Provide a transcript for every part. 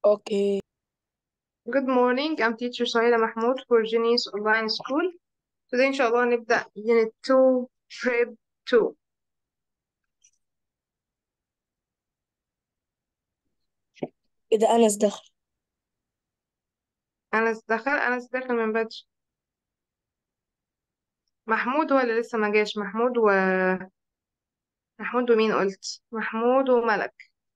Okay. Good morning, I'm teacher Sahila Mahmoud for Genius Online School. Today إن شاء الله نبدأ Unit 2 Prep 2 إذا أنس دخل أنس دخل أنس دخل من بدري محمود هو اللي لسه ما جاش محمود و محمود ومين قلت محمود وملك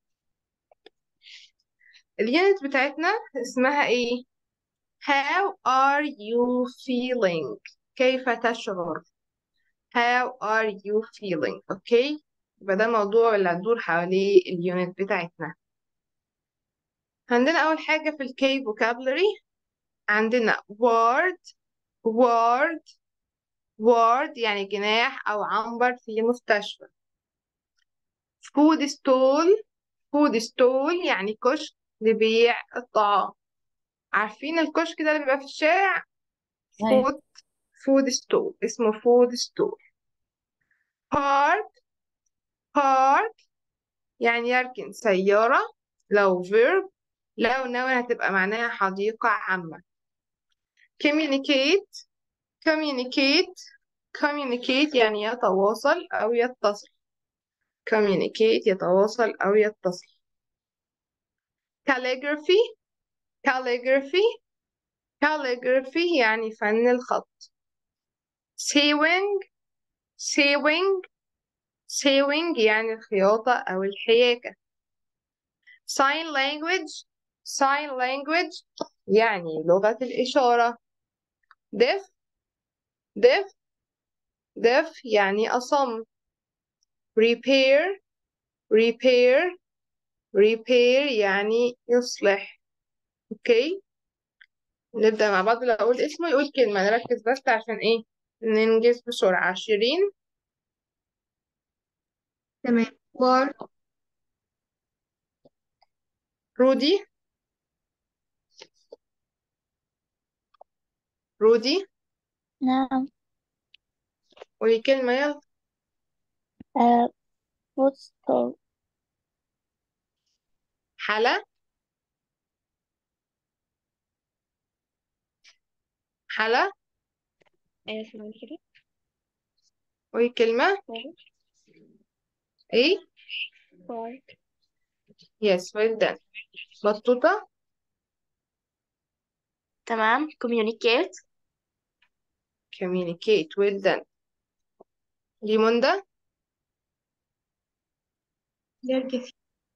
اليونت بتاعتنا اسمها ايه How are you feeling كيف تشعر How are you feeling اوكي يبقى ده الموضوع اللي هتدور حواليه اليونت بتاعتنا عندنا أول حاجة في الكي vocabulary عندنا word ward ward يعني جناح أو عنبر في مستشفى food stall food stall يعني كشك لبيع الطعام عارفين الكشك ده اللي بيبقى في الشارع أيوة. food food stall اسمه food stall park park يعني يركن سيارة لو verb لو نوى هتبقى معناها حديقة عامة communicate communicate communicate يعني يتواصل أو يتصل communicate يتواصل أو يتصل calligraphy calligraphy calligraphy يعني فن الخط sewing sewing sewing يعني الخياطة أو الحياكة sign language sign language يعني لغة الإشارة deaf deaf deaf يعني أصم repair repair repair يعني يصلح اوكي نبدأ مع بعض لو أقول اسمه يقول كلمة نركز بس عشان ايه ننجز بسرعة شيرين تمام وار رودي رودي نعم قولي كلمة يلا آه فوتستول حلا حلا ايوه سامعني كده قولي كلمة ايه بارك yes well done بطوطة تمام communicate communicate well done ليموندا يرجف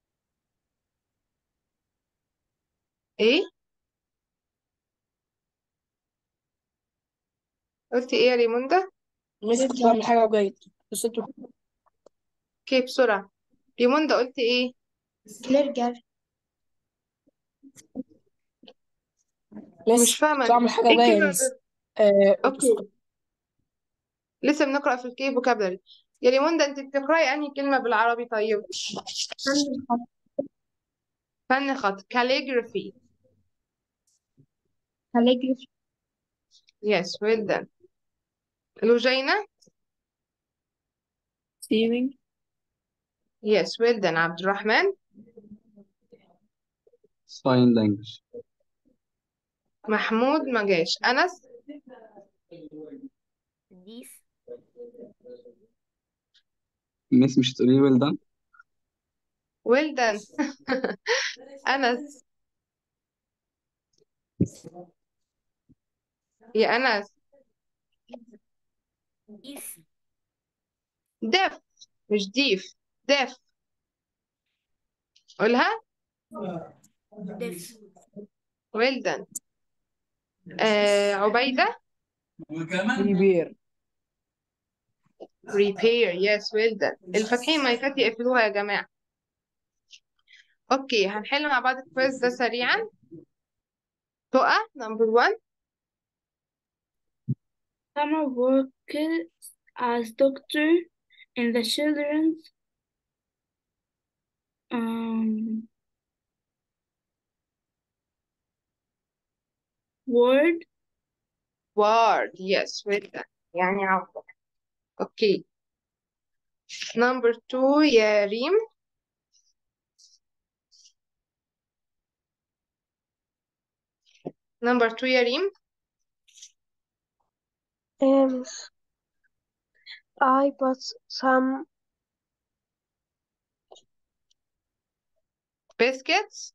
ايه قلتي ايه يا ليموندا لسه كنت بعمل حاجة وجاي بس انتوا اوكي بسرعة ليموندا قلتي ايه يرجع مش لسه فاهمة كنت بعمل حاجة ايه وجاي الكلمة لسه ده آه اوكي لسه بنقرأ في الكي فوكابلري يا ليموندا انت بتقرأي انهي كلمة بالعربي طيب فن خط calligraphy calligraphy yes well done لوجينا سيوينج yes well done عبد الرحمن sign language محمود ما جاش أنس this ميس مش هتقولي well done well done أنس يا أنس this دف مش ديف دف قولها this well done آه عبيدة ريبير repair yes well done الفاتحين مايكات يقفلوها يا جماعة اوكي هنحل مع بعض الكويز ده سريعا تقى number one Summer worked as doctor in the children's um, ward word yes well done يعني عفوا اوكي number two يا ريم number two يا ريم Um, I bought some biscuits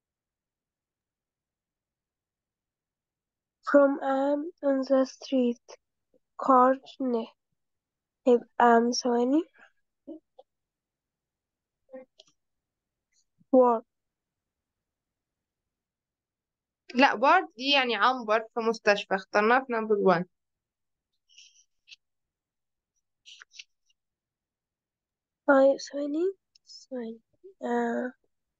from um on the street corner. um ثواني word لا وارد دي يعني عنبر في مستشفى اخترناها في number one طيب ثواني ثواني آه.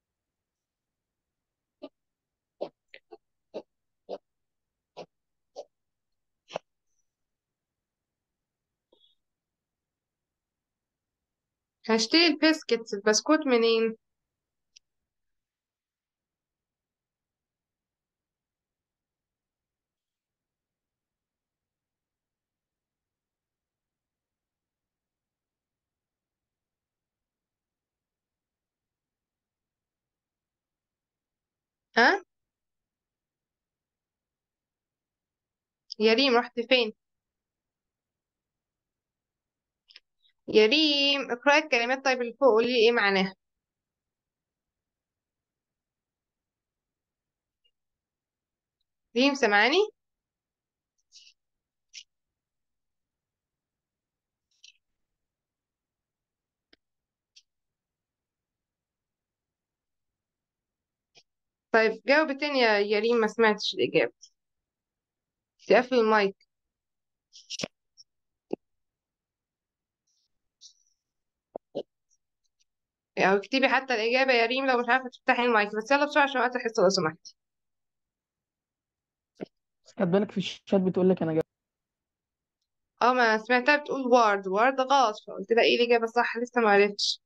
هشتري البسكتس البسكوت منين ها يا ريم رحت فين يا ريم اقرأي الكلمات طيب اللي فوق قولي لي ايه معناها ريم سامعاني طيب جاوبي تاني يا يا ريم ما سمعتش الإجابة تقفل المايك أو اكتبي حتى الإجابة يا ريم لو مش عارفة تفتحي المايك بس يلا بسرعة عشان وقت الحصة لو سمحتي خد بالك في الشات بتقول لك انا جاوب اه ما سمعتها بتقول وارد وارد غلط فقلت لها ايه الإجابة صح لسه ما عرفتش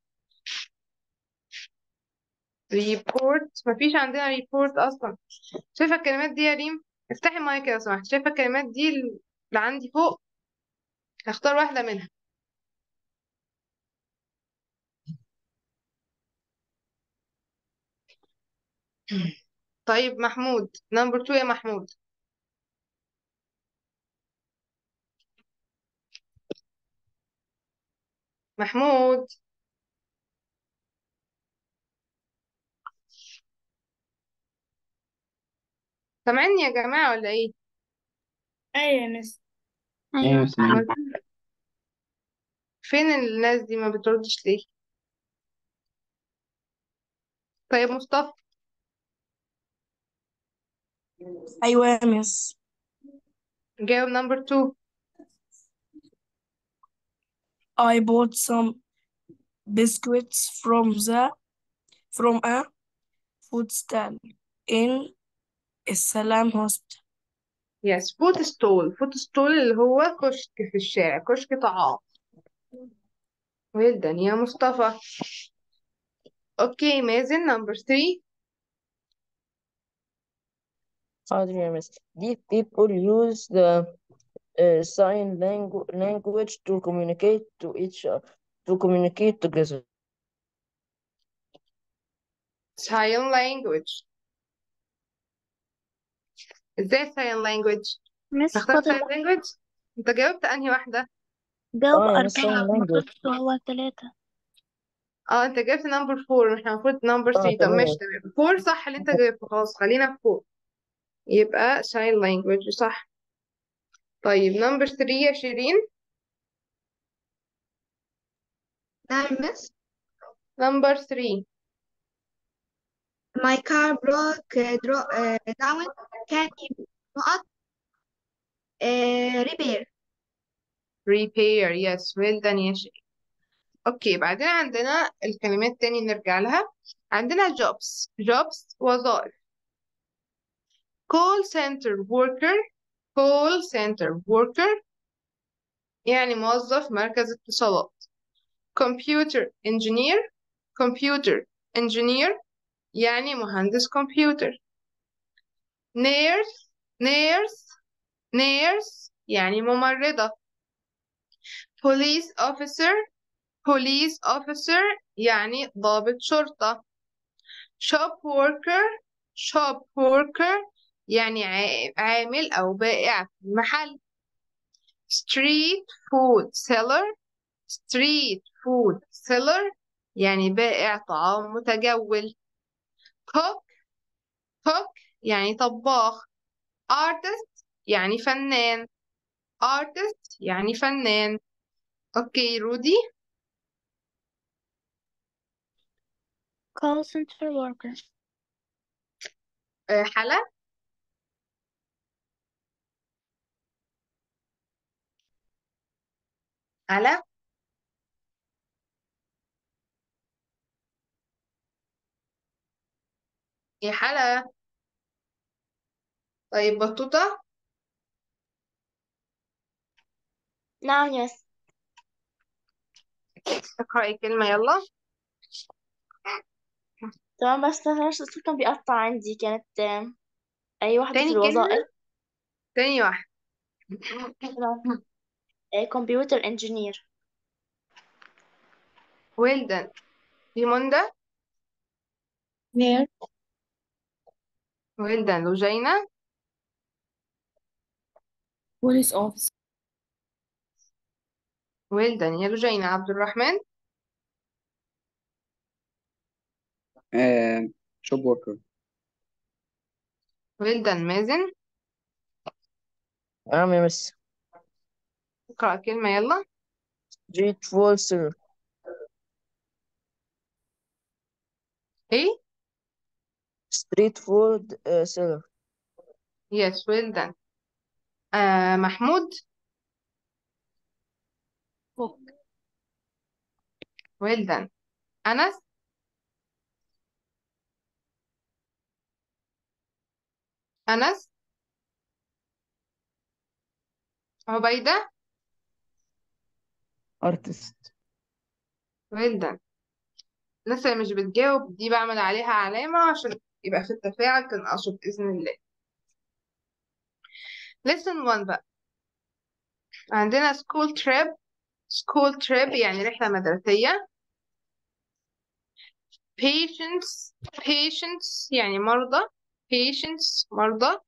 ريبورت مفيش عندنا ريبورت أصلا شايفة الكلمات دي يا ريم افتحي المايك لو سمحت شايفة الكلمات دي اللي عندي فوق هختار واحدة منها طيب محمود نمبر 2 يا محمود محمود سامعني يا جماعة ولا ايه أيوة يا مس ايوه سامعين أمال فين الناس دي ما بتردش ليه طيب مصطفى أيوة يا مس جاوب نمبر 2 I bought some biscuits from the from a food stand in السلام hospital يس فوت ستول فوت ستول اللي هو كشك في الشارع كشك طعام ويل دان يا مصطفى اوكي مازن نمبر 3 حاضر يا مس These people use the uh, sign langu language to communicate to each other, to communicate together. sign language ازاي sign language مس تختار فاضل sign language انت جاوبت انهي واحدة جاوب اه يا مس sign أربعة language. المفروض هو ثلاثة اه انت جبت نمبر فور احنا المفروض نمبر اه 3 طب ماشي تمام تمام فور صح اللي انت جبته خلاص خلينا في فور يبقى sign language صح طيب نمبر 3 يا شيرين نعم مس نمبر 3 my car broke uh, dro- uh, down can you نقط uh, repair repair yes well done يا شيرين اوكي بعدين عندنا الكلمات تاني نرجع لها عندنا jobs jobs وظائف call center worker call center worker يعني موظف مركز اتصالات computer engineer computer engineer يعني مهندس كمبيوتر nurse nurse nurse يعني ممرضة police officer police officer يعني ضابط شرطة shop worker shop worker يعني ع- عامل أو بائع في المحل street food seller street food seller يعني بائع طعام متجول cook cook يعني طباخ artist يعني فنان artist يعني فنان اوكي رودي call center worker آه، حلا حلا يا حلا طيب بطوطة نعم يس اقرأي كلمة يلا تمام بس معلش الصوت كان بيقطع عندي كانت آه، أي واحدة في تاني كلمة الوظائف تاني واحدة تمام كمبيوتر انجينير well done في منى Where? well done لوجينا police officer well done يا لوجينا عبد الرحمن آه شوب وركر well done مازن نعم يا مس اقرأ كلمة يلا street food seller ايه street food uh, seller yes well done آه محمود cook well done أنس أنس عبيدة artist well done الناس اللي مش بتجاوب دي بعمل عليها علامة عشان يبقى في التفاعل تنقصه بإذن الله lesson 1 بقى عندنا school trip school trip يعني رحلة مدرسية patients patients يعني مرضى patients مرضى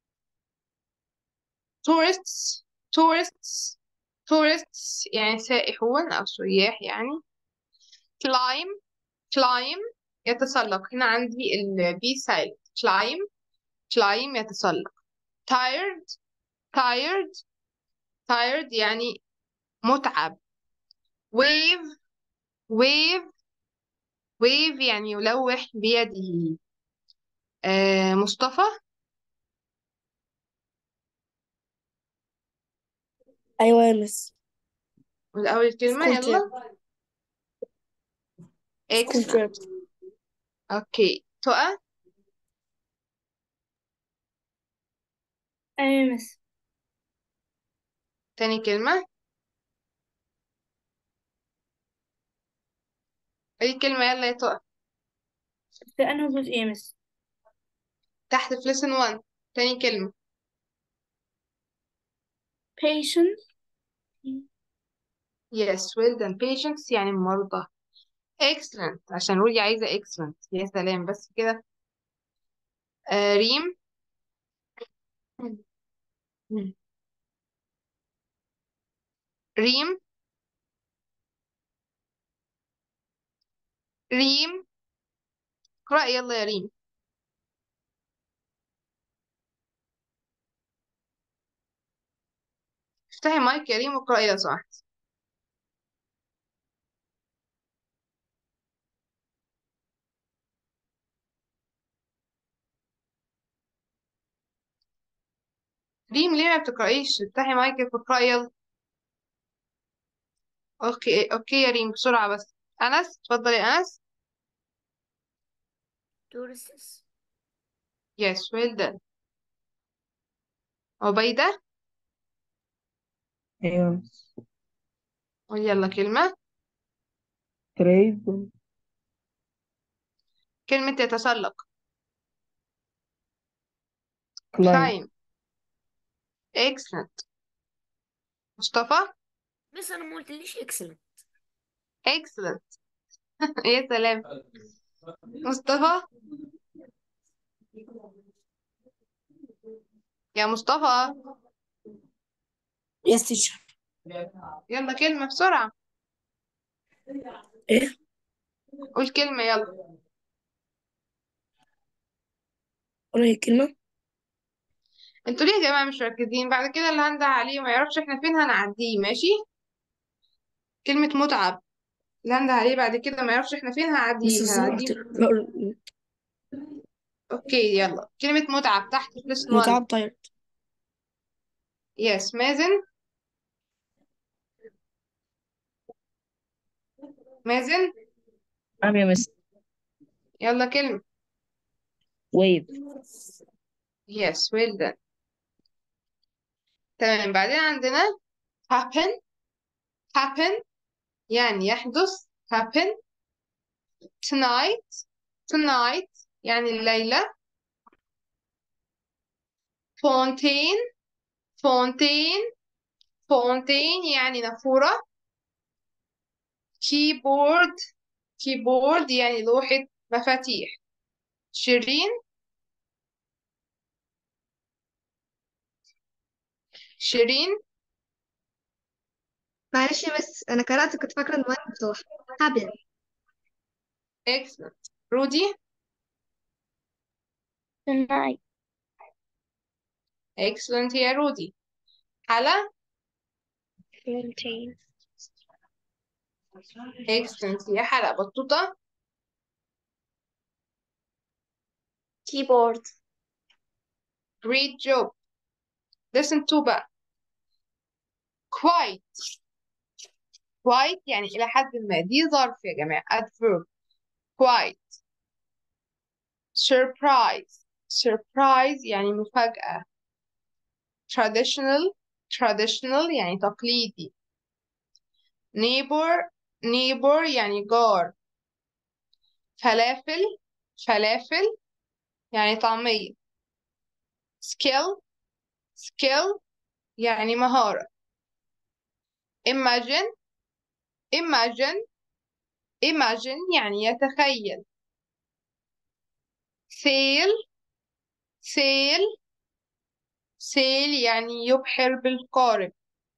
tourists tourists tourists يعني سائحون أو سياح يعني climb climb يتسلق هنا عندي ال B silent climb climb يتسلق tired tired tired يعني متعب wave wave wave يعني يلوح بيده آه مصطفى أيوة يا مس من أول كلمة school يلا trip school excellent trip اوكي تقى أيوة يا مس تاني كلمة أي كلمة يلا يا تقى في أنه جزء يا مس تحت في lesson 1 تاني كلمة patient yes well done patients يعني مرضى excellent عشان رودي عايزة excellent يا سلام بس كده آه ريم ريم ريم اقرأ يلا يا ريم افتحي مايك يا ريم واقرأي لو سمحت ريم ليه ما بتقرأيش افتحي مايكك واقرأي يلا اوكي اوكي يا ريم بسرعة بس أنس اتفضل يا أنس tourists yes well done عبيدة أيوة يا مس قول يلا كلمة trade كلمة يتسلق climb climb excellent مصطفى بس أنا ما قلتليش excellent excellent يا سلام مصطفى يا مصطفى يس تيشر يلا كلمة بسرعة ايه قول كلمة يلا قولي هي الكلمة انتوا ليه يا جماعة مش مركزين بعد كده اللي هنده عليه وما يعرفش احنا فين هنعديه ماشي كلمة متعب اللي هنده عليه بعد كده ما يعرفش احنا فين بس هعديه ازاي هعديه قلت لا قول- اوكي يلا كلمة متعب تحت في لسن 1 متعب تايرد يس مازن مازن نعم يا مس يلا كلمة wave يس ويل done تمام بعدين عندنا happen happen يعني يحدث happen tonight tonight يعني الليلة fontaine fontaine fontaine يعني نافورة keyboard keyboard يعني لوحة مفاتيح شيرين شيرين معلش يا مس انا قرأت كنت فاكرة ان وانا مفتوح happen excellent رودي tonight excellent يا رودي حلا fountain excellent يا حلا بطوطة keyboard great job listen to بقى quite quite يعني إلى حد ما دي ظرف يا جماعة adverb quite surprise surprise يعني مفاجأة traditional traditional يعني تقليدي neighbor neighbor يعني جار فلافل فلافل يعني طعمية skill skill يعني مهارة imagine imagine imagine يعني يتخيل sail sail sail يعني يبحر بالقارب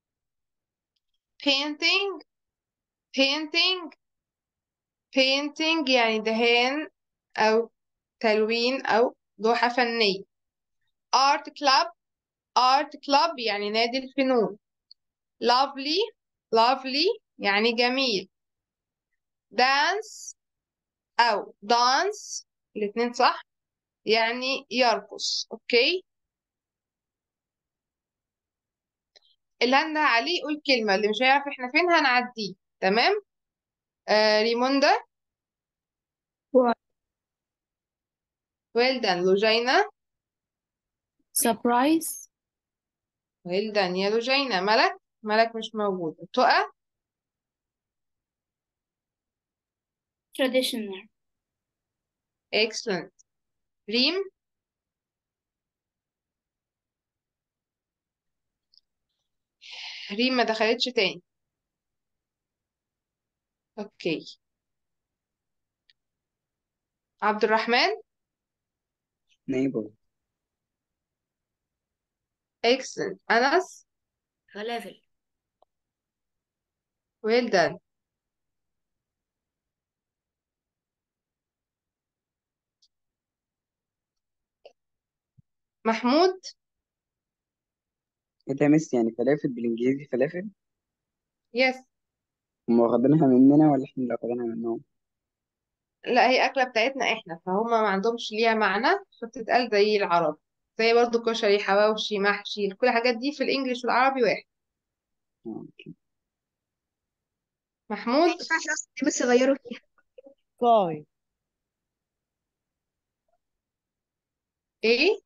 painting painting painting يعني دهان أو تلوين أو لوحة فنية art club art club يعني نادي الفنون lovely lovely يعني جميل dance أو dance الاتنين صح يعني يرقص أوكي اللي هنده عليه يقول كلمة اللي مش هيعرف احنا فين هنعديه تمام آه ريموندا well done لوجينا سربرايز well done يا لوجينا ملك ملك مش موجود تقى traditional excellent ريم ريم ما دخلتش تاني اوكي عبد الرحمن neighbor excellent أنس فلافل well done محمود ايه ده يا مس يعني فلافل بالانجليزي فلافل يس هم واخدينها مننا ولا احنا اللي واخدينها منهم لا هي أكلة بتاعتنا احنا فهم ما عندهمش ليها معنى فبتتقال زي العرب زي برضو كشري حواوشي محشي كل الحاجات دي في الإنجليش والعربي واحد آه، اوكي محمود ما ينفعش اصلا بس يغيروا فيها sky ايه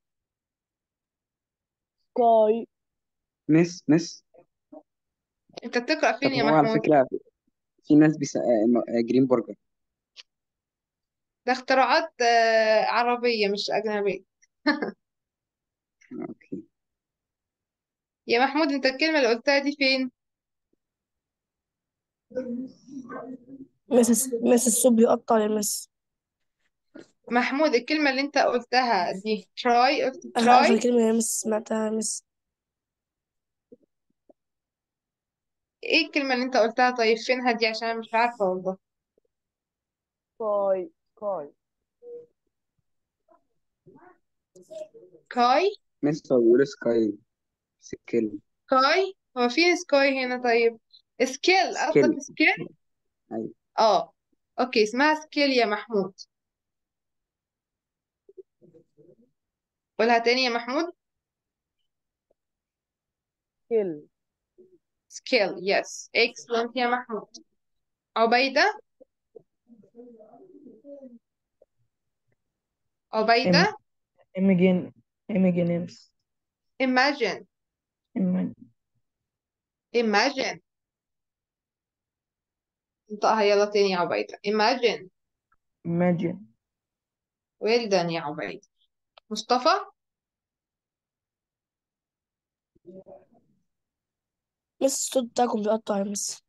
sky مس مس انت بتقرأ طب فين يا هو على محمود فكرة في ناس بيس... آه، م- آه، جرين برجر ده اختراعات آه، عربية مش أجنبية آه، اوكي يا محمود انت الكلمة اللي قلتها دي فين مس مس الصوت بيقطع يا مس محمود الكلمة اللي انت قلتها دي try قلت آخر آخر try كلمة يا مس سمعتها يا مس ايه الكلمة اللي انت قلتها طيب فينها دي عشان انا مش عارفة والله سكاي سكاي كاي مس هو بيقول سكاي سكيل كاي هو فين سكاي هنا طيب سكيل قصدك سكيل سكيل أيوة اه اوكي اسمها سكيل يا محمود قولها تاني يا محمود كيل سكيل يس excellent يا محمود عبيدة عبيدة إيميجين إيميجينيمس imagine imagine انطقها يلا تاني يا عبيدة imagine imagine well done يا عبيدة مصطفى مس الصوت بتاعكم بيقطع يا مس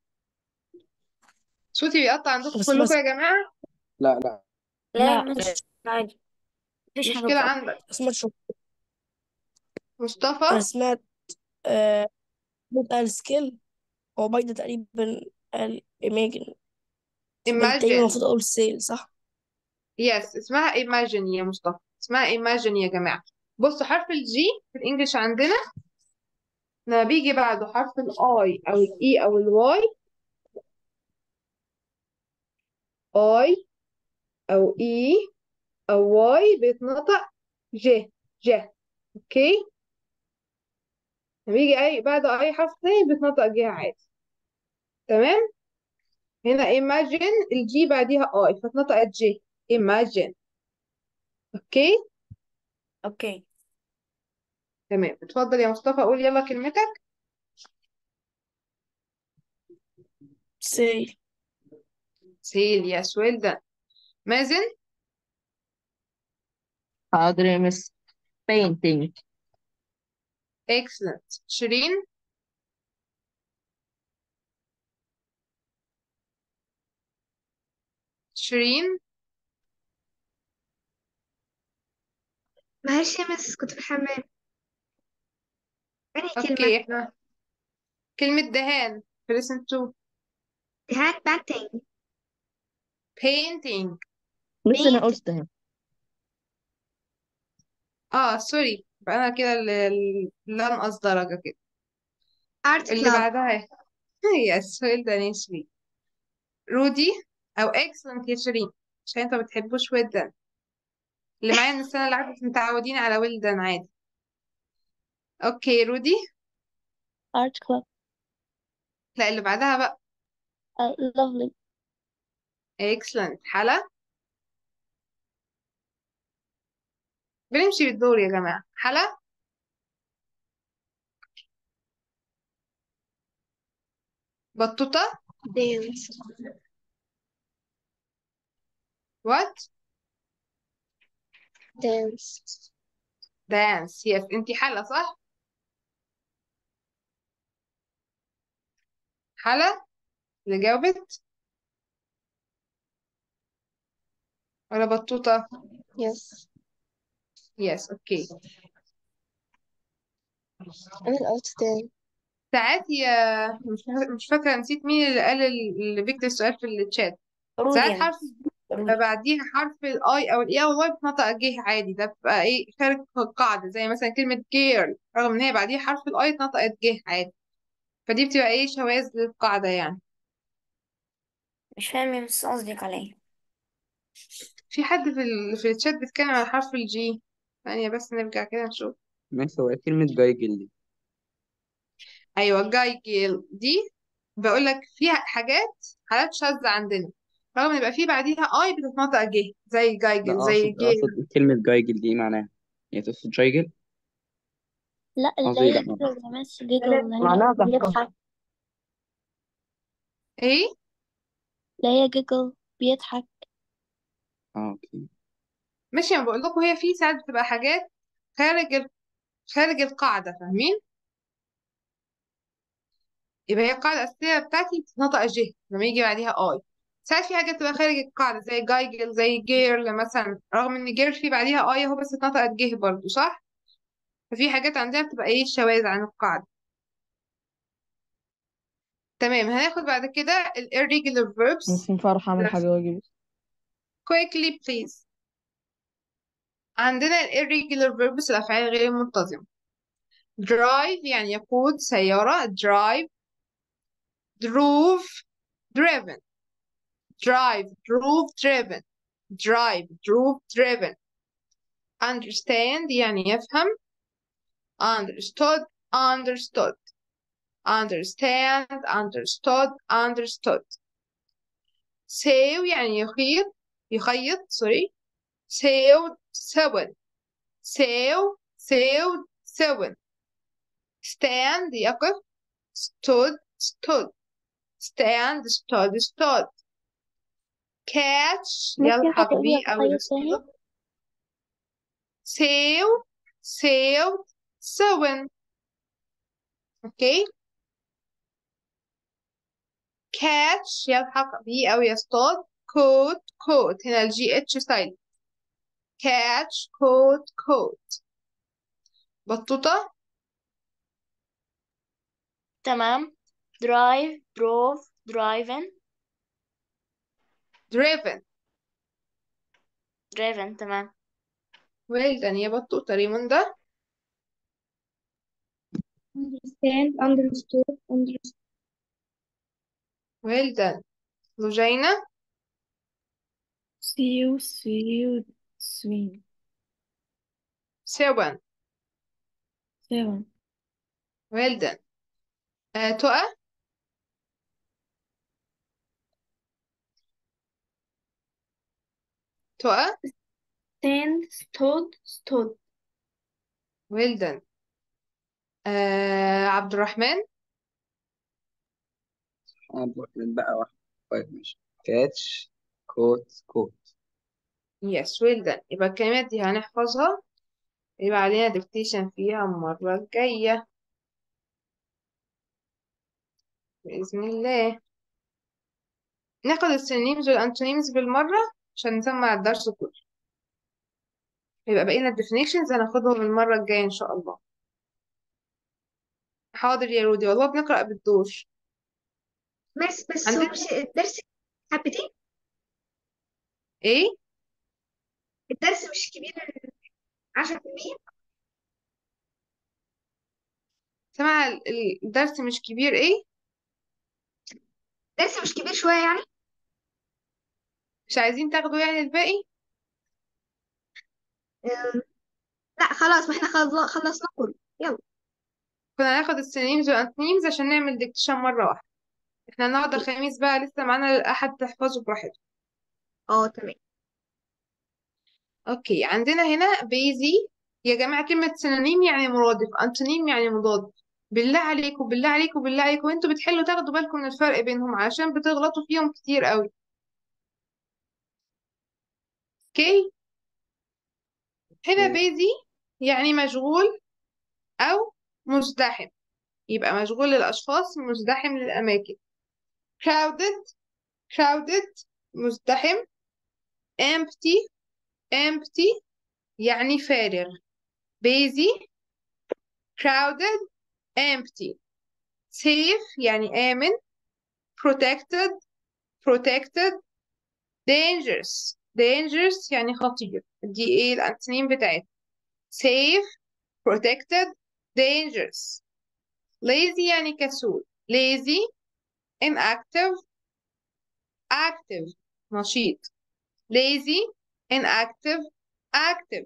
صوتي بيقطع عندكم بس كلكم مس يا جماعة لا لا لا لا مش عادي مفيش حاجة مشكلة بتقطع عندك سمعت شو أنا مصطفى سمعت آه محمود قال سكيل وبايدة تقريبا قال إيماجن تقريبا imagine المفروض أقول سيل صح؟ يس اسمها imagine يا مصطفى اسمها imagine يا جماعة بصوا حرف الجي في الانجليش عندنا لما بيجي بعده حرف الاي او الاي او الواي اي او اي او واي بيتنطق ج ج اوكي لما يجي اي بعده اي حرف تاني بيتنطق ج عادي تمام هنا imagine الجي بعديها اي فاتنطقت ج imagine اوكي اوكي تمام اتفضل يا مصطفى قول يلا كلمتك سيل سيل يا سويل ده مازن حاضر يا مس painting excellent شيرين شيرين معلش يا مس كنت في الحمام أنهي كلمة اوكي احنا كلمة دهان في listen to دهان بانتينج painting بس انا بينت قلتها اه سوري يبقى انا كده اللي اللي انقص درجة كده ارت اللي كلاب بعدها يس سؤال ده نشري رودي او excellent يا شيرين عشان انت ما بتحبوش ويلدن اللي معايا من السنة اللي عدت متعودين على ويلدن عادي اوكي رودي art club لا اللي بعدها بقى uh, lovely excellent حلا بنمشي بالدور يا جماعة حلا بطوطة دانس what دانس dance يس انتي حلا صح حلا اللي جاوبت ولا بطوطة يس يس اوكي أنا الأرت تاني ساعات يا مش فاكرة مش فاكرة نسيت مين اللي قال ال- اللي بيكتب السؤال في الشات رودي ساعات يا حرف مس بيبقى رودي بعديها حرف الاي او الاي او الواي بتنطق جه عادي ده بيبقى ايه خارج القاعدة زي مثلا كلمة جيرل رغم ان هي بعديها حرف الاي اتنطقت جه عادي فدي بتبقى ايه شواذ للقاعدة يعني مش فاهم يا مس قصدك على ايه في حد في ال... في الشات بيتكلم على حرف الجي ثانية بس نرجع كده نشوف مس هو إيه كلمة جايجل دي ايوه جايجل دي بقول لك فيها حاجات حالات شاذة عندنا رغم ان يبقى في بعديها اي بتتنطق جه زي لا جايجل زي أقصد جيل أقصد كلمة جايجل دي إيه معناها هي تقصد جايجل لا اللي قصدي هي لا جيجل يا مس جيجل اللي هي معناها ضحكة بيضحك ايه اللي هي جيجل بيضحك اه اوكي ماشي انا بقول لكم هي في ساعات بتبقى حاجات خارج ال... خارج القاعدة فاهمين يبقى هي القاعدة الأساسية بتاعتي بتتنطق جه لما يجي بعديها اي ساعات في حاجات تبقى خارج القاعدة زي جايجل زي جيرل مثلا رغم ان جيرل في بعديها اي اهو بس اتنطقت جه برضو صح ففي حاجات عندنا بتبقى ايه شواذ عن القاعدة تمام هناخد بعد كده ال irregular verbs بس ينفع اروح اعمل حاجة واجب quickly please عندنا ال irregular verbs الأفعال غير المنتظمة drive يعني يقود سيارة drive drove driven drive drove driven drive drove driven understand يعني يفهم understood understood understand understood understood سيو يعني يخيط يخيط سوري سيو سون سيو سيو سون stand يقف stood stood stand stood stood catch ممكن يلحق تقولي بيه أو الخيط يصطاد تاني سيو سيو سون اوكي catch يلحق بيه أو يصطاد caught caught هنا الجي اتش سايلنت catch caught caught بطوطة تمام drive drove driven driven driven تمام well done يا بطوطة ريموندا understand understood understood well done لوجينا سيو سيو سوين سون سيون well done آه تقى تقى stand stood stood well done آه عبد الرحمن عبد الرحمن بقى واحد طيب ماشي كاتش كوت كوت yes well done يبقى الكلمات دي هنحفظها يبقى علينا ديكتيشن فيها المرة الجاية بإذن الله ناخد السينونيمز والأنتونيمز بالمرة عشان نسمع الدرس كله يبقى بقينا الديفينيشنز هناخدهم المرة الجاية إن شاء الله حاضر يا رودي والله بنقرأ بالدور بس بس هو عندنا مش الدرس حبتين إيه الدرس مش كبير 10% سمع ال- ال- الدرس مش كبير إيه الدرس مش كبير شوية يعني مش عايزين تاخدوا يعني الباقي آه، لا خلاص ما احنا خلص- خلصنا كله يلا كنا هناخد السينونيمز والأنتونيمز عشان نعمل ديكتيشن مرة واحدة احنا النهاردة الخميس بقى لسه معانا الأحد تحفظوا براحتكم اه تمام اوكي عندنا هنا بيزي يا جماعة كلمة سينونيم يعني مرادف انتونيم يعني مضاد بالله عليكم بالله عليكم بالله عليكم انتوا بتحلوا تاخدوا بالكم من الفرق بينهم عشان بتغلطوا فيهم كتير قوي اوكي هنا بيزي يعني مشغول او مزدحم يبقى مشغول للاشخاص مزدحم للاماكن crowded crowded مزدحم empty empty يعني فارغ busy crowded empty safe يعني آمن protected protected dangerous dangerous يعني خطير دي ايه الانتونيم بتاعتها safe protected dangerous lazy يعني كسول lazy inactive active نشيط lazy inactive active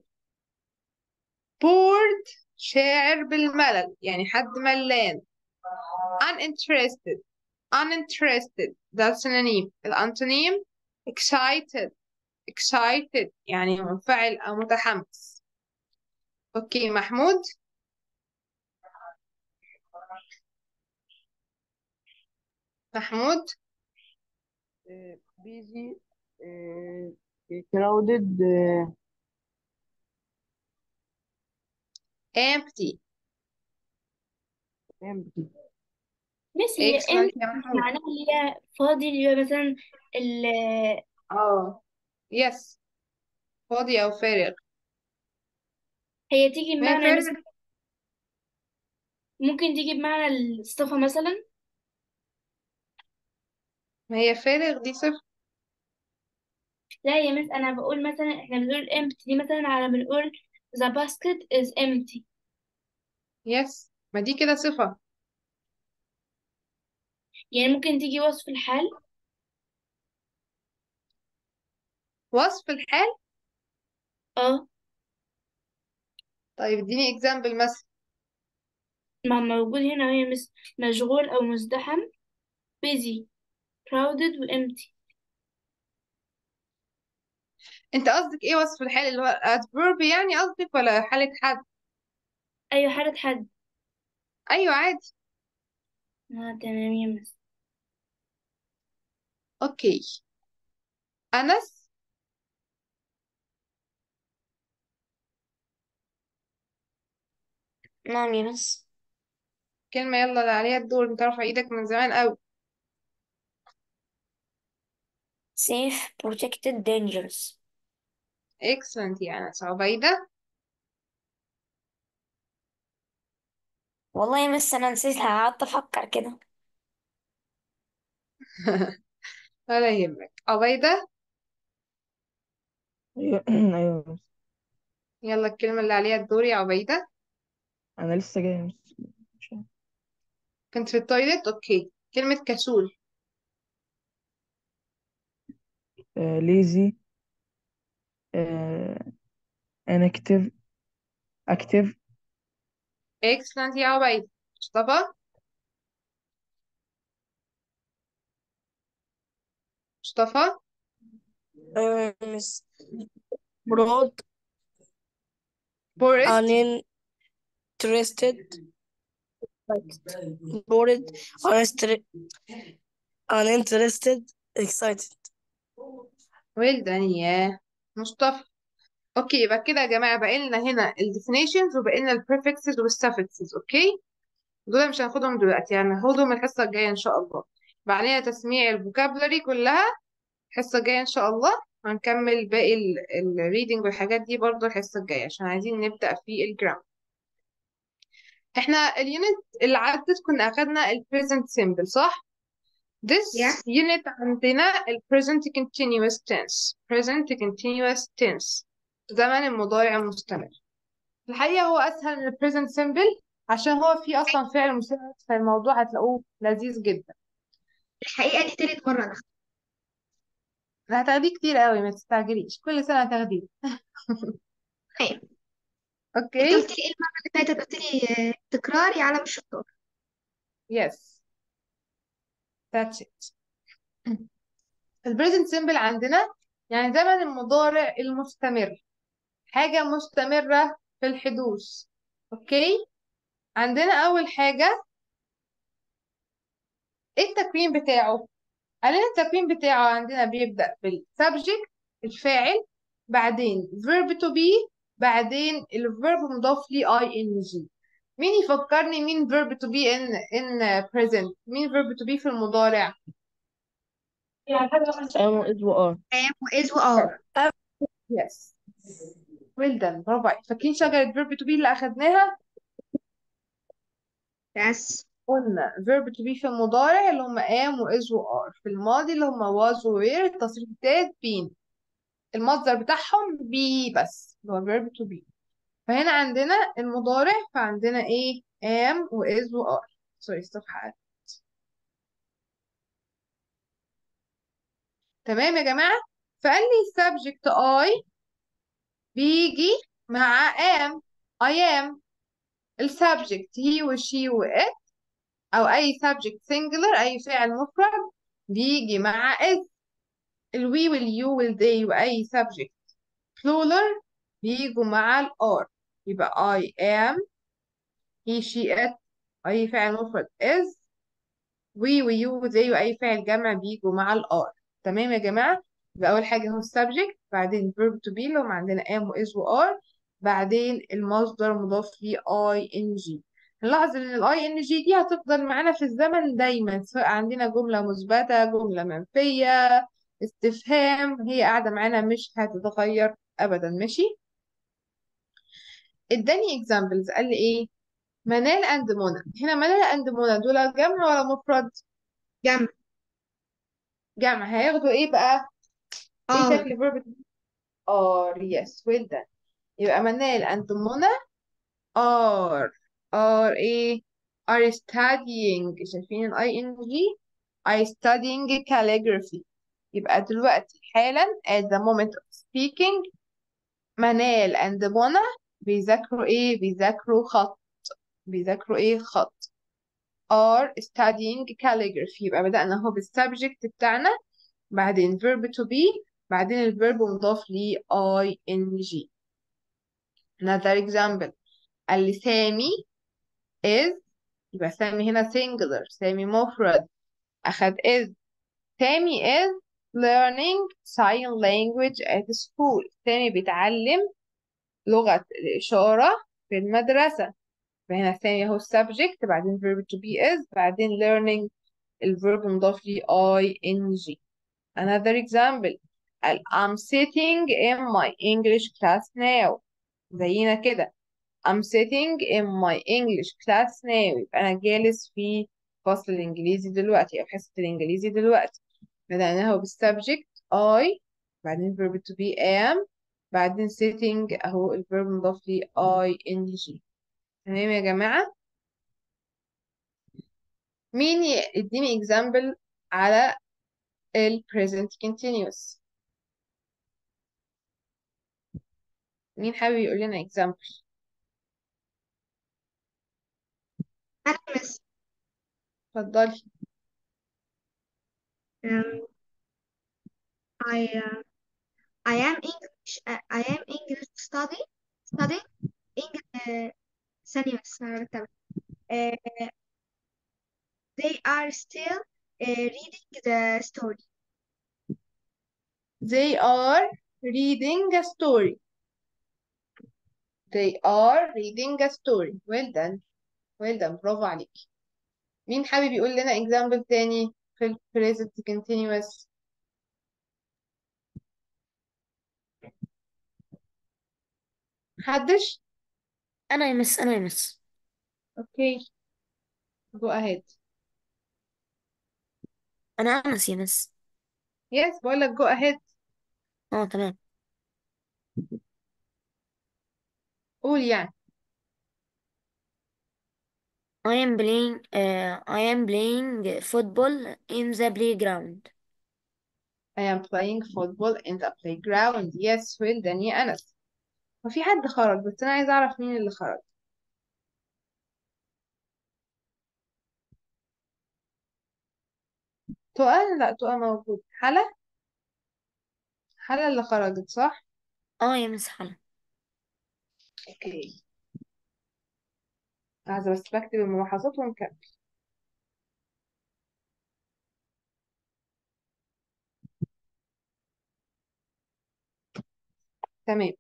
bored شاعر بالملل يعني حد ملان uninterested uninterested ده السينونيم الأنتونيم excited excited يعني منفعل أو متحمس أوكي محمود محمود busy crowded empty empty مس هي excellent ام يا محمد معناها اللي هي فاضي اللي هو مثلا ال اه يس فاضي او فارغ هي تيجي ما هي بمعنى فارغ مثلا ممكن تيجي بمعنى الصفة مثلا ما هي فارغ دي صفر لا يا مس انا بقول مثلا احنا بنقول empty دي مثلا على بنقول the basket is empty يس ما دي كده صفة يعني ممكن تيجي وصف الحال وصف الحال اه طيب اديني example مثلا ما موجود هنا وهي مس مشغول او مزدحم busy crowded و empty انت قصدك ايه وصف الحال اللي هو adverb يعني قصدك ولا حالة حد ايوه حالة حد ايوه عادي اه تمام يا مس اوكي انس نعم يا مس كلمة يلا اللي عليها الدور انت رافع ايدك من زمان قوي safe protected dangerous excellent يا انس عبيدة والله يا مس انا نسيتها قعدت افكر كده ولا يهمك عبيدة ايوه ايوه يا مس يلا الكلمة اللي عليها الدور يا عبيدة انا لسه جاي يا مس مش عارف. كنت في التويليت اوكي كلمة كسول آه lazy آه inactive active excellent يا عبيدة مصطفى مصطفى أيوة يا مس broad بورست uninterested bored uninterested uninterested excited well done يا مصطفى اوكي يبقى كده يا جماعة بقى لنا هنا ال definitions وبقى لنا ال prefixes وال suffixes اوكي دول مش هناخدهم دلوقتي يعني هناخدهم الحصة الجاية ان شاء الله بقى علينا تسميع الفوكابلري كلها الحصة الجاية ان شاء الله هنكمل باقي ال ال reading والحاجات دي برضو الحصة الجاية عشان عايزين نبدأ في الجرام احنا اليونت اللي عدت كنا اخدنا ال present simple صح؟ This Yes. unit عندنا ال present continuous tense present continuous tense زمن المضارع المستمر الحقيقة هو أسهل من ال present simple عشان هو فيه أصلا فعل مساعد فالموضوع هتلاقوه لذيذ جدا الحقيقة دي تالت مرة ناخد هتاخديه كتير قوي ما تستعجليش كل سنة هتاخديه أيوة أنت أوكي قلت لي إيه المرة اللي فاتت قلت لي آه، تكرار يا علم الشطار yes that's it ال present simple عندنا يعني زمن المضارع المستمر حاجة مستمرة في الحدوث أوكي عندنا أول حاجة إيه التكوين بتاعه علينا التكوين بتاعه عندنا بيبدأ بالسبجكت الفاعل بعدين verb to be بعدين الفيرب مضاف ليه ing مين يفكرني مين verb to be in in present مين verb to be في المضارع am is و are am وإز وآر yes well done برافو عليك فاكرين شجرة verb to be اللي أخدناها بس قلنا verb to be في المضارع اللي هم am و is و are في الماضي اللي هم was و were التصريف التالت been المصدر بتاعهم be بس اللي هو verb to be فهنا عندنا المضارع فعندنا ايه am و is و are سوري الصفحة تمام يا جماعة فقال لي subject I بيجي مع am I am السبجكت he و she و it أو أي subject singular أي فعل مفرد بيجي مع is الوي واليو والذي وأي subject plural بيجوا مع ال are يبقى I am he she it أي فعل مفرد is we ويو وذي وأي فعل جمع بيجوا مع ال are تمام يا جماعة يبقى أول حاجة هو subject بعدين verb to be اللي هم عندنا am و is و are بعدين المصدر مضاف ليه ing نلاحظ ان الاي ان جي دي هتفضل معانا في الزمن دايما سواء عندنا جملة مثبتة جملة منفية استفهام هي قاعدة معانا مش هتتغير ابدا ماشي اداني اكزامبلز قال لي ايه منال اند منى هنا منال اند منى دول جمع ولا مفرد جمع جمع هياخدوا ايه بقى ايه ار شكل verb ار يس ويل done يبقى منال اند منى are are ايه are studying شايفين ال ing are studying calligraphy يبقى دلوقتي حالا at the moment of speaking منال and منى بيذاكروا ايه بيذاكروا خط بيذاكروا ايه خط are studying calligraphy يبقى بدأنا اهو بالسبجكت بتاعنا بعدين verb to be بعدين الفيرب مضاف ليه ing another example قال لي سامي is يبقى سامي هنا singular سامي مفرد أخد is سامي is learning sign language at school سامي بيتعلم لغة الإشارة في المدرسة فهنا سامي هو subject بعدين verb to be is بعدين learning الverb مضاف لي ing another example قال I'm sitting in my English class now زينا كده I'm sitting in my English class now يبقى أنا جالس في فصل الإنجليزي دلوقتي أو حصة الإنجليزي دلوقتي بدأناها بالسبجكت I بعدين verb to be am بعدين sitting أهو الverb مضاف لي ing تمام يا جماعة مين يديني example على ال present continuous مين حابب يقول لنا example أنا مس اتفضلي um, I uh, I am English uh, I am English study study English uh, ثانية بس أنا بكتب uh, they are still uh, reading the story They are reading a story. They are reading a story. Well done. Well done. برافو عليك. مين حابب يقول لنا example تاني في ال present continuous؟ محدش؟ أنا يا مس أنا يا مس Okay. Go ahead. أنا أنس يا مس Yes, بقول لك go ahead. اه تمام قول يعني. I am playing uh, I am playing football in the playground I am playing football in the playground. Yes, well done يا أنس. وفي حد خرج بس أنا عايزة أعرف مين اللي خرج. تقى لا تقى موجود. حلا حلا اللي خرجت صح؟ اه يا مس حلا اوكي عايزة بس بكتب الملاحظات ونكمل تمام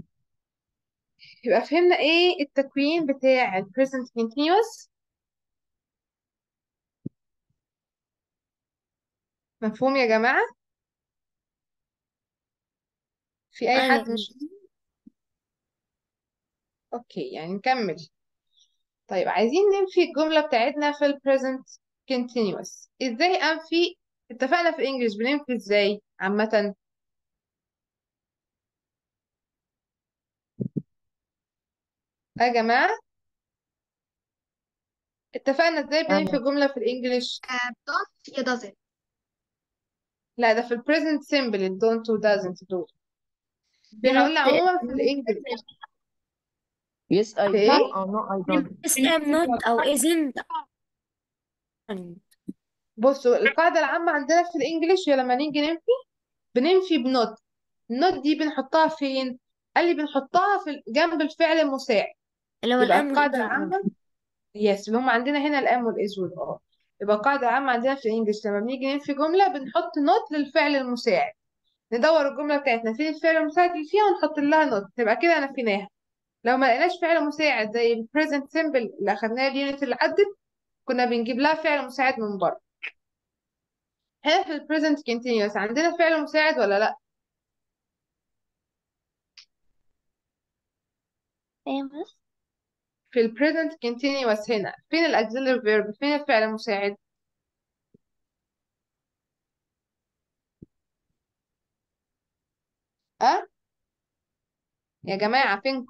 يبقى فهمنا ايه التكوين بتاع ال present continuous مفهوم يا جماعة في اي أيوة حد يا مش مس اوكي يعني نكمل طيب عايزين ننفي الجملة بتاعتنا في ال present continuous ازاي انفي اتفقنا في انجلش بننفي ازاي عامة يا جماعة اتفقنا ازاي بننفي أنا الجملة في الانجليش uh, don't يا doesn't لا ده في ال present simple ال don't و doesn't دول احنا قلنا بنت عموما في الانجليش yes I في do ايه or no I don't بس am not أو isn't بصوا القاعدة العامة عندنا في الانجليش لما نيجي ننفي بننفي بنوت النوت دي بنحطها فين قال لي بنحطها في جنب الفعل المساعد اللي هو يبقى الام القاعدة والإذ والآر العامة يس اللي هم عندنا هنا الام والاز والار يبقى القاعدة العامة عندنا في الانجليش لما بنيجي ننفي جملة بنحط نوت للفعل المساعد ندور الجملة بتاعتنا فين الفعل المساعد اللي فيها ونحط لها نوت تبقى كده نفيناها لو ما لقيناش فعل مساعد زي ال present simple اللي أخدناه اليونت اللي عدت كنا بنجيب لها فعل مساعد من بره هنا في ال present continuous عندنا فعل مساعد ولا لأ؟ ايه بس في ال present continuous هنا فين ال auxiliary verb فين الفعل المساعد؟ أه؟ يا جماعة فين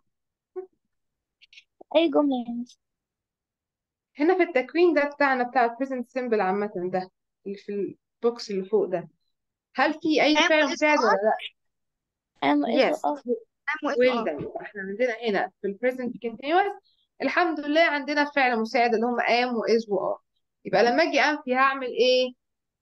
اي جملة يعني هنا في التكوين ده بتاعنا بتاع ال present simple عامة ده اللي في البوكس اللي فوق ده هل في أي am فعل و is مساعد و ولا are لأ؟ ام از Yes اه am و is و well are done يبقى احنا عندنا هنا في ال present continuous الحمد لله عندنا فعل مساعد اللي هم am و is و are يبقى لما اجي انفي هعمل ايه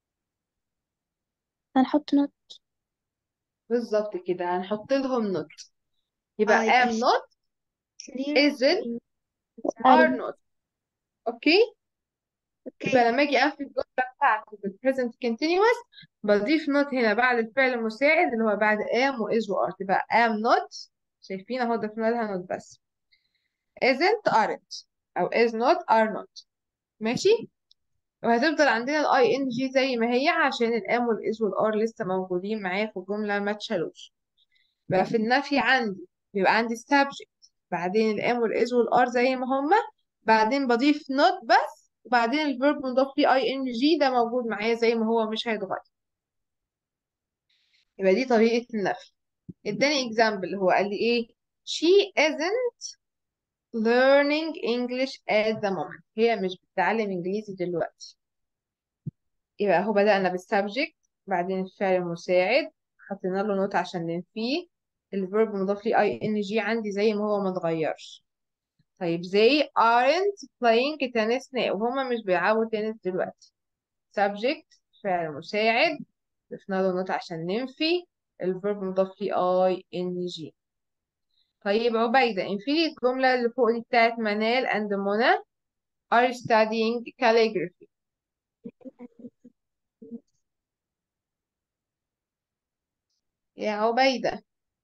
هنحط نوت بالظبط كده هنحط لهم not يبقى اه يبقى am not clear isn't are ارن not اوكي يبقى اوكي لما اجي انفي الجمله بتاعتي في ال present continuous بضيف not هنا بعد الفعل المساعد اللي هو بعد am و is و are تبقى am not شايفين اهو ضفنا لها not بس isn't aren't او is not are not ماشي وهتفضل عندنا الاي ان جي زي ما هي عشان الام والاز والار لسه موجودين معايا في الجمله ما اتشالوش بقى في النفي عندي بيبقى عندي subject بعدين الام والاز والار زي ما هما بعدين بضيف not بس وبعدين الفيرب مضاف ليه اي ان جي ده موجود معايا زي ما هو مش هيتغير يبقى دي طريقه النفي اداني example هو قال لي ايه she isn't learning English at the moment هي مش بتتعلم انجليزي دلوقتي يبقى هو بدأنا بالسبجكت بعدين الفعل المساعد حطينا له نوت عشان ننفيه الفيرب مضاف ليه اي ان جي عندي زي ما هو ما اتغيرش طيب they aren't playing tennis now وهما مش بيلعبوا تنس دلوقتي subject فعل مساعد ضفنا له نوت عشان ننفي الفيرب مضاف ليه اي ان جي طيب عبيدة انفي لي الجملة اللي فوق دي بتاعت منال and منى are studying calligraphy يا عبيدة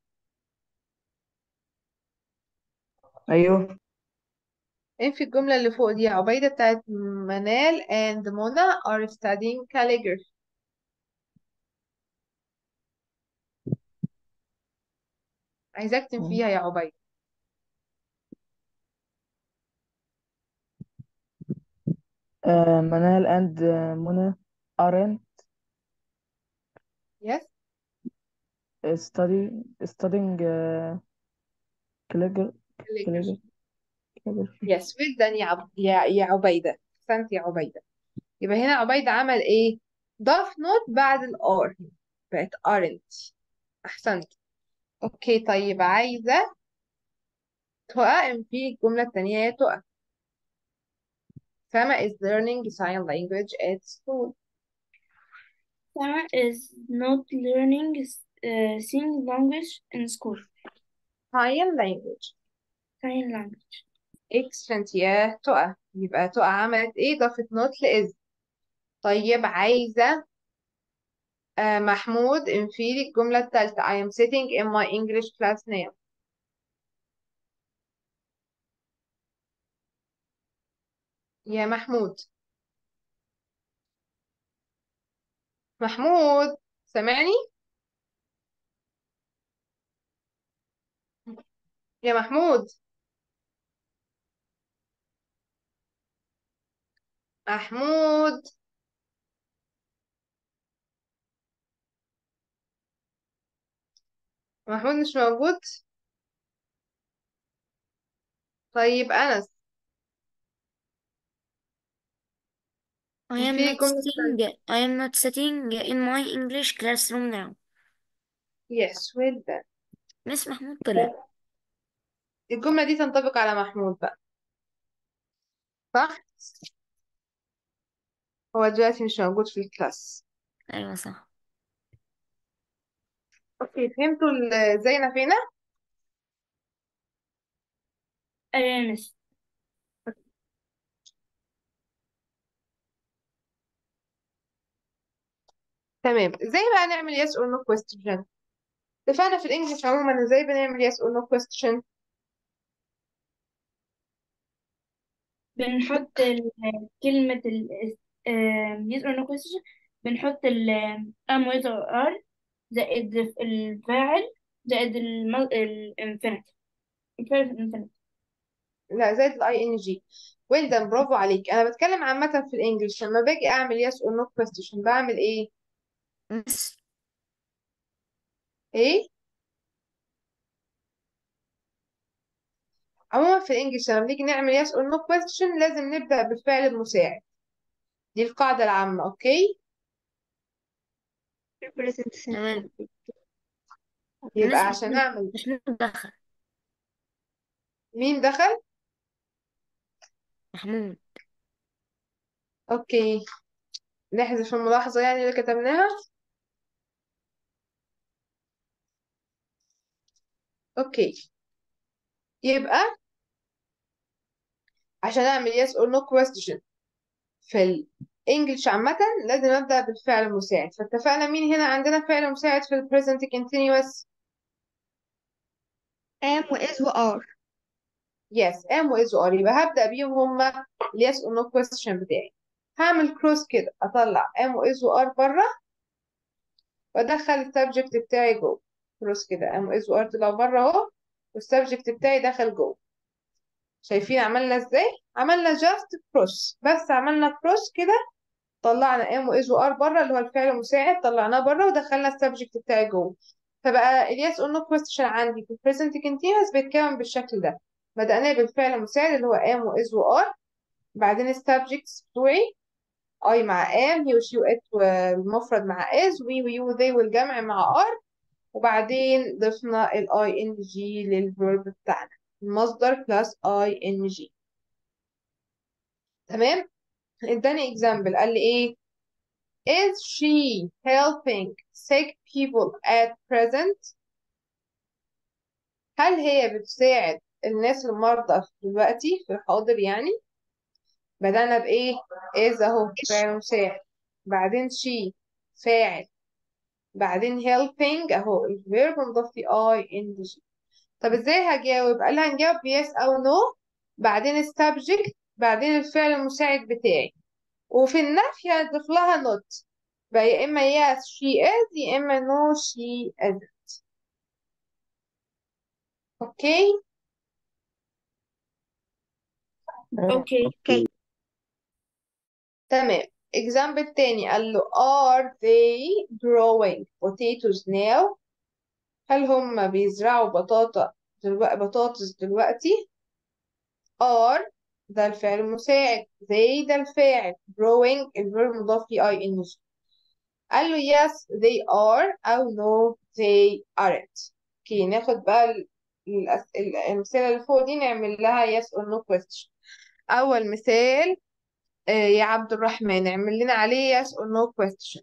أيوه انفي الجملة اللي فوق دي يا عبيدة بتاعت منال and منى are studying calligraphy عايزاك تنفيها يا عبيدة آه منال and آه، منى aren't yes study studying uh, calligraphy calligraphy calligraphy yes well done يا عب... يا يا عبيدة احسنت يا عبيدة يبقى هنا عبيدة عمل ايه ضاف نوت بعد الار بقت aren't احسنت اوكي طيب عايزة تقى انفي الجملة التانية يا تقى سما is learning sign language at school Sarah is not learning uh, sign language in school. sign language Sign language. excellent يا تقى يبقى تقى عملت ايه ضافت نوت لإز طيب عايزة آه محمود انفيلي الجملة التالتة I am sitting in my English class now يا محمود محمود سامعني يا محمود محمود محمود مش موجود طيب أنس I am انفيلي not الجملة التالتة sitting I am not sitting in my English classroom now yes well done مس محمود طلع الجملة دي تنطبق على محمود بقى صح هو دلوقتي مش موجود في الكلاس أيوة صح اوكي فهمتوا ال- ازاي نفينا أيوة مس تمام ازاي بقى نعمل yes or no question اتفقنا في الانجليش عموما ازاي بنعمل yes or no question بنحط ال- كلمة ال آه، yes or no question بنحط ال am with or are زائد الفاعل زائد الانفينيتي الفاعل الانفينيتي لا زائد الاي ان جي ويل دان برافو عليك انا بتكلم عامه في الانجليش لما باجي اعمل يس اور نو كويستشن بعمل ايه مس ايه عموما في الانجليش لما بنيجي نعمل يس اور نو كويستشن لازم نبدا بالفعل المساعد دي القاعده العامه اوكي present simple تمام يبقى الناس عشان مش اعمل مش ندخل مين دخل محمود اوكي نحذف الملاحظه يعني اللي كتبناها اوكي يبقى عشان اعمل yes or no question في الانجليش عامة لازم ابدأ بالفعل المساعد فاتفقنا مين هنا عندنا فعل مساعد في ال present continuous am و is و are yes am و is و are يبقى هبدأ بيهم هما ال yes or no question بتاعي هعمل cross كده اطلع am و is و are بره وادخل السبجكت بتاعي جوه cross كده am و is و are طلعوا بره اهو والسبجكت بتاعي دخل جوه شايفين عملنا ازاي عملنا just cross بس عملنا cross كده طلعنا ام واز وار بره اللي هو الفعل المساعد طلعناه بره ودخلنا السبجكت بتاعي جوه فبقى اليس اور نو كويستشن عندي في البريزنت كونتينوس بيتكون بالشكل ده بدأناه بالفعل المساعد اللي هو ام واز وار بعدين السبجكتس بتوعي اي مع ام هي وشي وات والمفرد مع از وي ويو وذي والجمع مع ار وبعدين ضفنا الاي ان جي للفيرب بتاعنا المصدر بلس اي ان جي تمام اداني اكزامبل قال لي ايه Is she helping sick people at present? هل هي بتساعد الناس المرضى دلوقتي في الحاضر يعني؟ بدأنا بإيه؟ is أهو فعل مساعد بعدين she فاعل بعدين helping أهو الفيرب مضاف فيه I N G طب إزاي هجاوب؟ قال لي هنجاوب yes أو no بعدين السبجكت بعدين الفعل المساعد بتاعي وفي النفي هنضيف لها not بقى يا إما yes she is يا إما no she isn't أوكي؟ اوكي اوكي تمام example تاني قال له are they growing potatoes now هل هم بيزرعوا بطاطا دلوقتي بطاطس دلوقتي are ده الفعل المساعد they ده الفاعل growing الفيرب مضاف لي ing قال له yes they are أو no they aren't اوكي ناخد بقى ال- الأس- ال- الأمثلة اللي فوق دي نعمل لها yes or no question أول مثال آه، يا عبد الرحمن اعمل لنا عليه yes or no question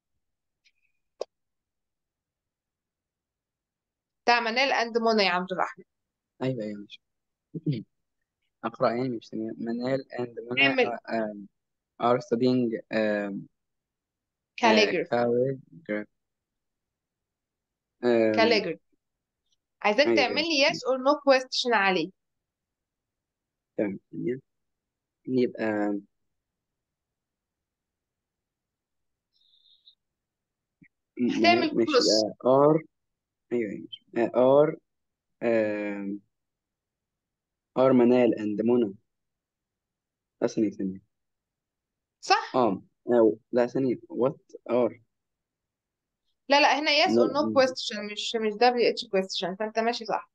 بتاع منال اند منى يا عبد الرحمن أيوه أيوه ماشي أقرأ يعني مش ثانية منال and منى اعمل are, um, are studying um, uh, calligraphy calligraphy um, calligraphy عايزاك أيوه تعمل أيوه لي yes or no question عليه تمام ثانية يبقى م- هتعمل منال ماشي كروس يبقى are أيوه أيوه ماشي آه، are um, are منال and منى لا ثانية ثانية صح اه أو لا ثانية what are لا لا هنا yes or no no question مش مش WH question فانت ماشي صح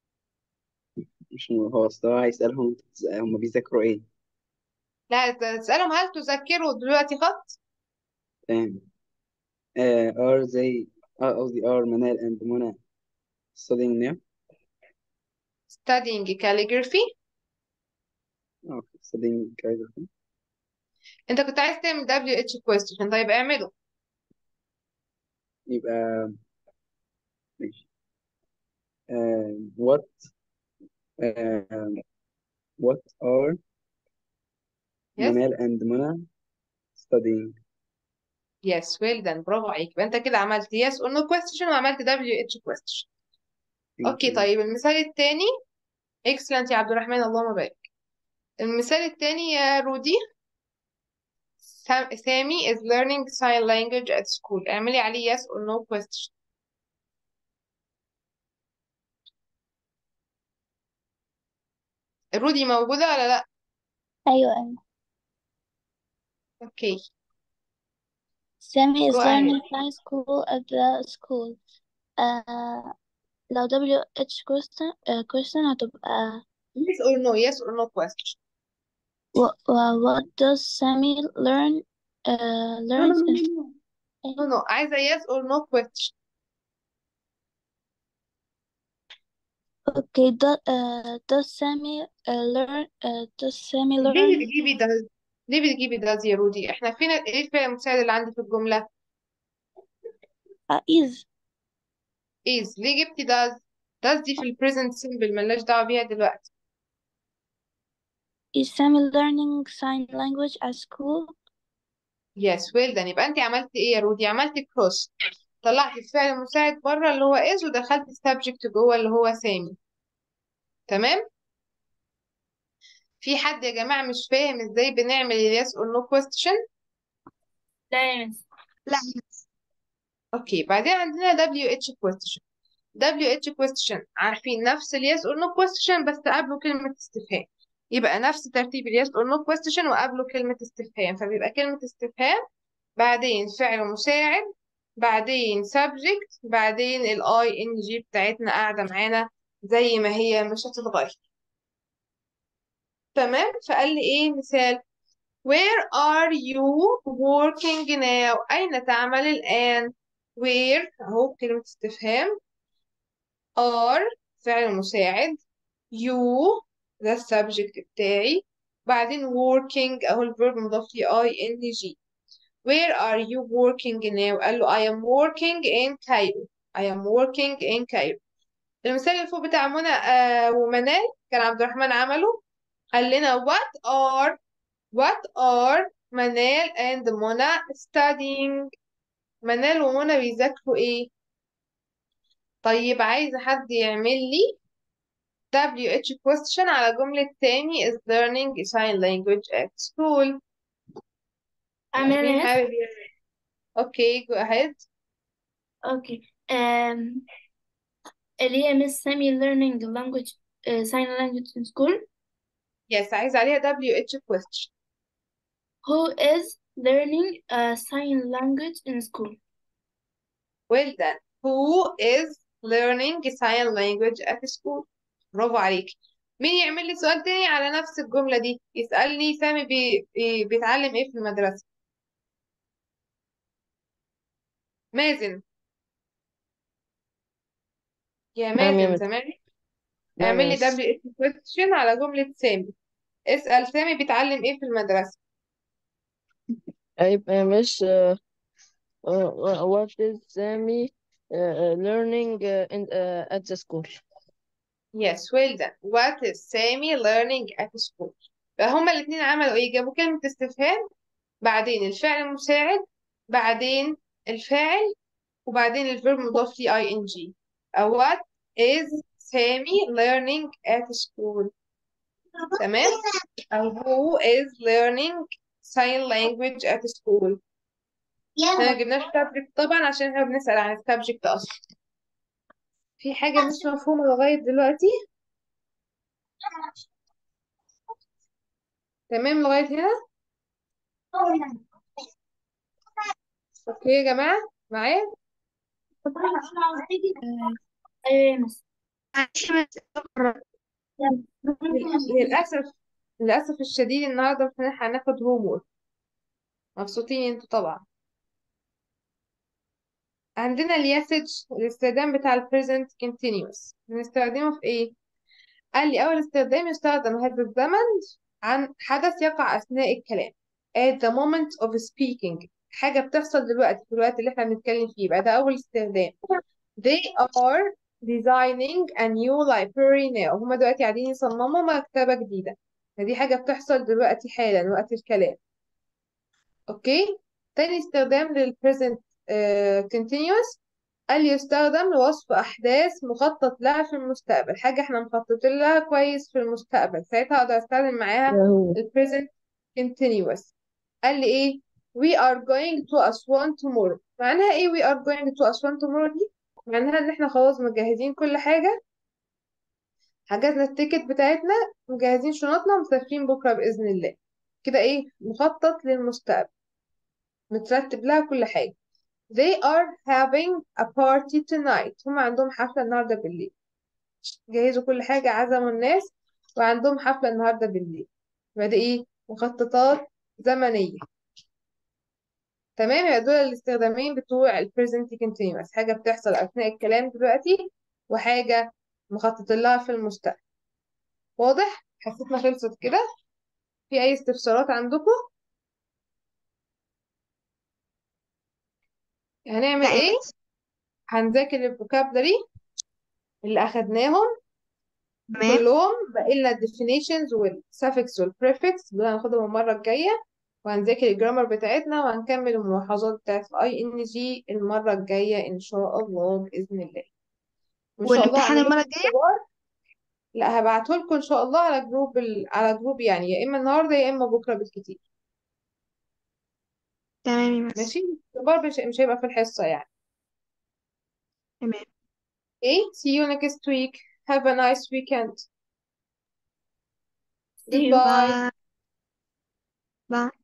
مش هو أصل هو هيسألهم هم بيذاكروا إيه لا تسألهم هل تذكروا دلوقتي خط تمام uh, are they uh, قصدي are منال and منى studying now studying calligraphy okay studying calligraphy انت كنت عايز تعمل WH question طيب اعمله يبقى ماشي uh, what uh, what are yes منال and منى studying yes well done برافو عليك يبقى انت كده عملت yes or no question وعملت WH question thank اوكي you طيب المثال التاني excellent يا عبد الرحمن اللهم بارك المثال التاني يا رودي سام- سامي is learning sign language at school اعملي عليه yes or no question رودي موجودة ولا لا أيوة أيوة اوكي Sammy is go learning ahead science school at the school آه لو WH question آه question هتبقى yes or no yes or no question wha- wha- What does Sammy learn uh, no no learns no in no no no عايزة yes or no question Okay, do, uh, does Sammy uh, learn uh, does Sammy ليه learn بتجيبي ده ليه بتجيبي ده يا رودي احنا فين ايه الفعل المساعد اللي عندي في الجملة uh, is is ليه جبتي does does دي في ال present simple ملناش دعوة بيها دلوقتي is Sammy learning sign language at school yes well done يبقى انت عملتي ايه يا رودي عملتي cross طلعتي الفعل المساعد بره اللي هو is ودخلتي subject جوه اللي هو سامي تمام في حد يا جماعة مش فاهم ازاي بنعمل ال yes or no question لا يا مس لا اوكي بعدين عندنا WH question WH question عارفين نفس ال yes or no question بس قبله كلمة استفهام يبقى نفس ترتيب ال yes or no question وقبله كلمة استفهام فبيبقى كلمة استفهام بعدين فعل مساعد بعدين subject بعدين ال ing بتاعتنا قاعدة معانا زي ما هي مش هتتغير تمام فقال لي ايه مثال Where are you working now أين تعمل الآن Where أهو كلمة استفهام are فعل مساعد you ده السبجكت بتاعي بعدين working أهو الفيرب مضاف لي ing Where are you working now قال له I am working in Cairo I am working in Cairo المثال اللي فوق بتاع منى آه ومنال كان عبد الرحمن عمله قال لنا what are what are منال and منى studying منال ومنى بيذاكروا ايه طيب عايزة حد يعمل لي WH question على جملة تاني is learning sign language at school أعمل أنا مين يا مس حابب يعمل اوكي go ahead أوكي أم... اللي هي مس سامي learning language uh, sign language in school yes عايز عليها WH question who is learning uh, sign language in school well done who is learning sign language at school برافو عليك مين يعمل لي سؤال تاني على نفس الجملة دي يسألني سامي بي... بي... بيتعلم ايه في المدرسة مازن يا نعم يا مازن مس سامعني نعم اعمل يا لي مس WH question على جملة سامي اسأل سامي بيتعلم ايه في المدرسة هيبقى يا مس uh, uh, what is Sammy uh, uh, learning uh, in, uh, at the school yes well done what is Sammy learning at school فهما الاتنين عملوا ايه جابوا كلمة استفهام بعدين الفعل المساعد بعدين الفاعل وبعدين الفيرب مضاف لي ing أو what is Sammy learning at school تمام أو who is learning sign language at school احنا ما جبناش subject طبعا عشان احنا بنسأل عن السبجكت أصلا في حاجة مش مفهومة لغاية دلوقتي تمام لغاية هنا اوكي يا جماعة معايا أيوة يا مس معلش بس أقرأ. للأسف للأسف الشديد النهاردة احنا هناخد هوم مبسوطين انتوا طبعا عندنا الياسج الاستخدام بتاع ال present continuous بنستخدمه في ايه؟ قال لي أول استخدام يستخدم هذا الزمن عن حدث يقع أثناء الكلام at the moment of speaking حاجة بتحصل دلوقتي في الوقت اللي احنا بنتكلم فيه يبقى ده أول استخدام they are designing a new library now هما دلوقتي قاعدين يصمموا مكتبة جديدة فدي حاجة بتحصل دلوقتي حالا وقت الكلام اوكي تاني استخدام لل present آه، continuous قال يستخدم لوصف أحداث مخطط لها في المستقبل حاجة احنا مخططين لها كويس في المستقبل ساعتها أقدر أستخدم معاها ياهو ال present continuous قال لي إيه we are going to Aswan tomorrow معناها إيه we are going to Aswan tomorrow دي معناها إن احنا خلاص مجهزين كل حاجة حجزنا التيكت بتاعتنا مجهزين شنطنا مسافرين بكرة بإذن الله كده إيه مخطط للمستقبل مترتب لها كل حاجة They are having a party tonight هم عندهم حفلة النهاردة بالليل جهزوا كل حاجة عزموا الناس وعندهم حفلة النهاردة بالليل يبقى دي ايه مخططات زمنية تمام يبقى دول الاستخدامين بتوع ال present continuous حاجة بتحصل أثناء الكلام دلوقتي وحاجة مخطط لها في المستقبل واضح حسيتنا خلصت كده في أي استفسارات عندكم هنعمل لا يا ايه مس هنذاكر الفوكابلري اللي أخدناهم تمام كلهم باقي لنا الديفينيشنز والسافكس والبريفكس دول هناخدهم المرة الجاية وهنذاكر الجرامر بتاعتنا وهنكمل الملاحظات بتاعت الاي ان جي المرة الجاية ان شاء الله بإذن الله وان شاء الله والامتحان هنعمل المرة الجاية اختبار لا هبعته لكم ان شاء الله على جروب ال... على جروب يعني يا اما النهارده يا اما بكره بالكتير تمام يا مس ماشي الاختبار مش مش هيبقى في الحصة يعني تمام okay see you next week have a nice weekend See you. goodbye باي باي